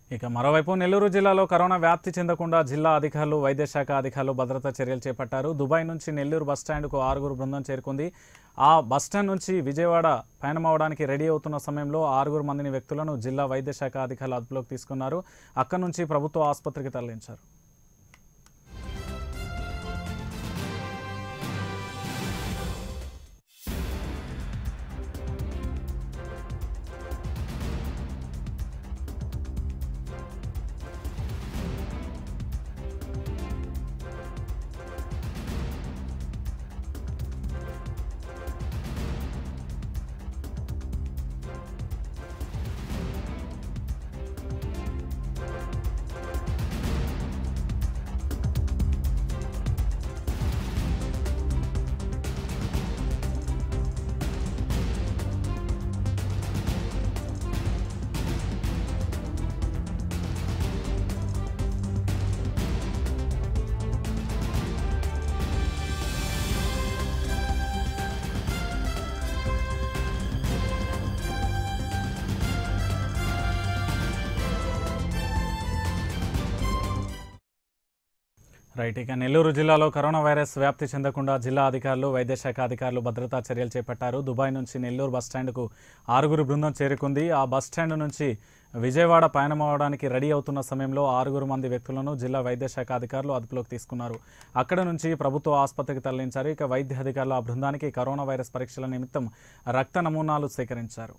ఇక మరోవైపు నెల్లూరు జిల్లాలో కరోనా వ్యాప్తి చెందకుండా జిల్లా అధికారులు వైద్య శాఖ అధికారులు భద్రతా చర్యలు చేపట్టారు దుబాయ్ నుంచి నెల్లూరు బస్టాండ్కు ఆరుగురు బృందం చేరుకుంది ఆ బస్టాండ్ నుంచి విజయవాడ పయనమవడానికి రెడీ అవుతున్న సమయంలో ఆరుగురు మందిని వ్యక్తులను జిల్లా వైద్య శాఖ అధికారులు అదుపులోకి తీసుకున్నారు అక్కడి నుంచి ప్రభుత్వ ఆసుపత్రికి తరలించారు రైట్ ఇక నెల్లూరు జిల్లాలో కరోనా వైరస్ వ్యాప్తి చెందకుండా జిల్లా అధికారులు వైద్య శాఖ అధికారులు భద్రతా చర్యలు చేపట్టారు దుబాయ్ నుంచి నెల్లూరు బస్టాండ్కు ఆరుగురు బృందం చేరుకుంది ఆ బస్టాండ్ నుంచి విజయవాడ పయనమవడానికి రెడీ అవుతున్న సమయంలో ఆరుగురు మంది వ్యక్తులను జిల్లా వైద్య శాఖ అధికారులు అదుపులోకి తీసుకున్నారు అక్కడ నుంచి ప్రభుత్వ ఆసుపత్రికి తరలించారు ఇక వైద్య అధికారులు ఆ బృందానికి కరోనా వైరస్ పరీక్షల నిమిత్తం రక్త నమూనాలు సేకరించారు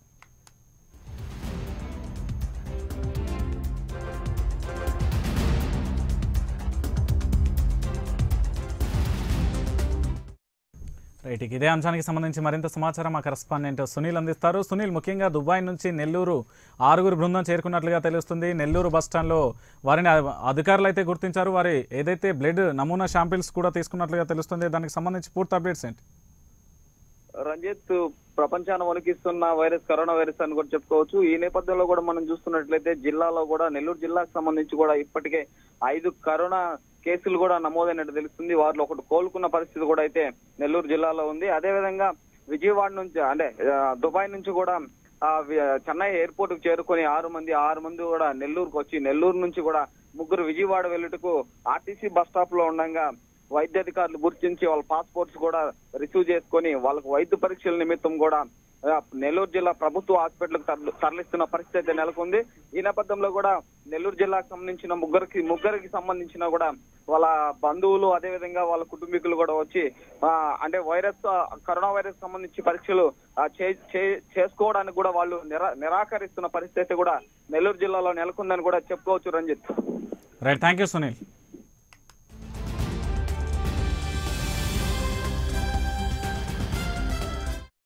రైట్ ఇక ఇదే అంశానికి సంబంధించి మరింత సమాచారం మా కరెస్పాండెంట్ సునీల్ అందిస్తారు సునీల్ ముఖ్యంగా దుబాయ్ నుంచి నెల్లూరు ఆరుగురు బృందం చేరుకున్నట్లుగా తెలుస్తుంది నెల్లూరు బస్టాండ్లో వారిని అ- అధికారులు అయితే గుర్తించారు వారి ఏదైతే బ్లడ్ నమూనా శాంపిల్స్ కూడా తీసుకున్నట్లుగా తెలుస్తుంది దానికి సంబంధించి పూర్తి అప్డేట్స్ ఏంటి రంజిత్ ప్రపంచాన్ని వణికిస్తున్న వైరస్ కరోనా వైరస్ అని కూడా చెప్పుకోవచ్చు ఈ నేపథ్యంలో కూడా మనం చూస్తున్నట్లయితే జిల్లాలో కూడా నెల్లూరు జిల్లాకు సంబంధించి కూడా ఇప్పటికే ఐదు కరోనా కేసులు కూడా నమోదైనట్టు తెలుస్తుంది వారిలో ఒకటి కోలుకున్న పరిస్థితి కూడా అయితే నెల్లూరు జిల్లాలో ఉంది అదే విధంగా విజయవాడ నుంచి అంటే ఆ, దుబాయ్ నుంచి కూడా ఆ, వి- చెన్నై ఎయిర్పోర్ట్ కు చేరుకొని ఆరు మంది ఆరు మంది కూడా నెల్లూరుకు వచ్చి నెల్లూరు నుంచి కూడా ముగ్గురు విజయవాడ వెళ్ళుటకు ఆర్టీసీ బస్ స్టాప్ లో ఉండగా వైద్యాధికారులు గుర్తించి వాళ్ళ పాస్పోర్ట్స్ కూడా రిసీవ్ చేసుకొని వాళ్ళకు వైద్య పరీక్షల నిమిత్తం కూడా ఆ, నెల్లూరు జిల్లా ప్రభుత్వ హాస్పిటల్ తరలిస్తున్న పరిస్థితి అయితే నెలకొంది ఈ నేపథ్యంలో కూడా నెల్లూరు జిల్లాకు సంబంధించిన ముగ్గురికి ముగ్గురికి సంబంధించిన కూడా వాళ్ళ బంధువులు అదే విధంగా వాళ్ళ కుటుంబీకులు కూడా వచ్చి ఆ, అంటే వైరస్ ఆ, కరోనా వైరస్ సంబంధించి పరీక్షలు ఆ, చే- చే- చేసుకోవడానికి కూడా వాళ్ళు నిరా నిరాకరిస్తున్న పరిస్థితి అయితే కూడా నెల్లూరు జిల్లాలో నెలకొందని కూడా చెప్పుకోవచ్చు Ranjit right thank you Sunil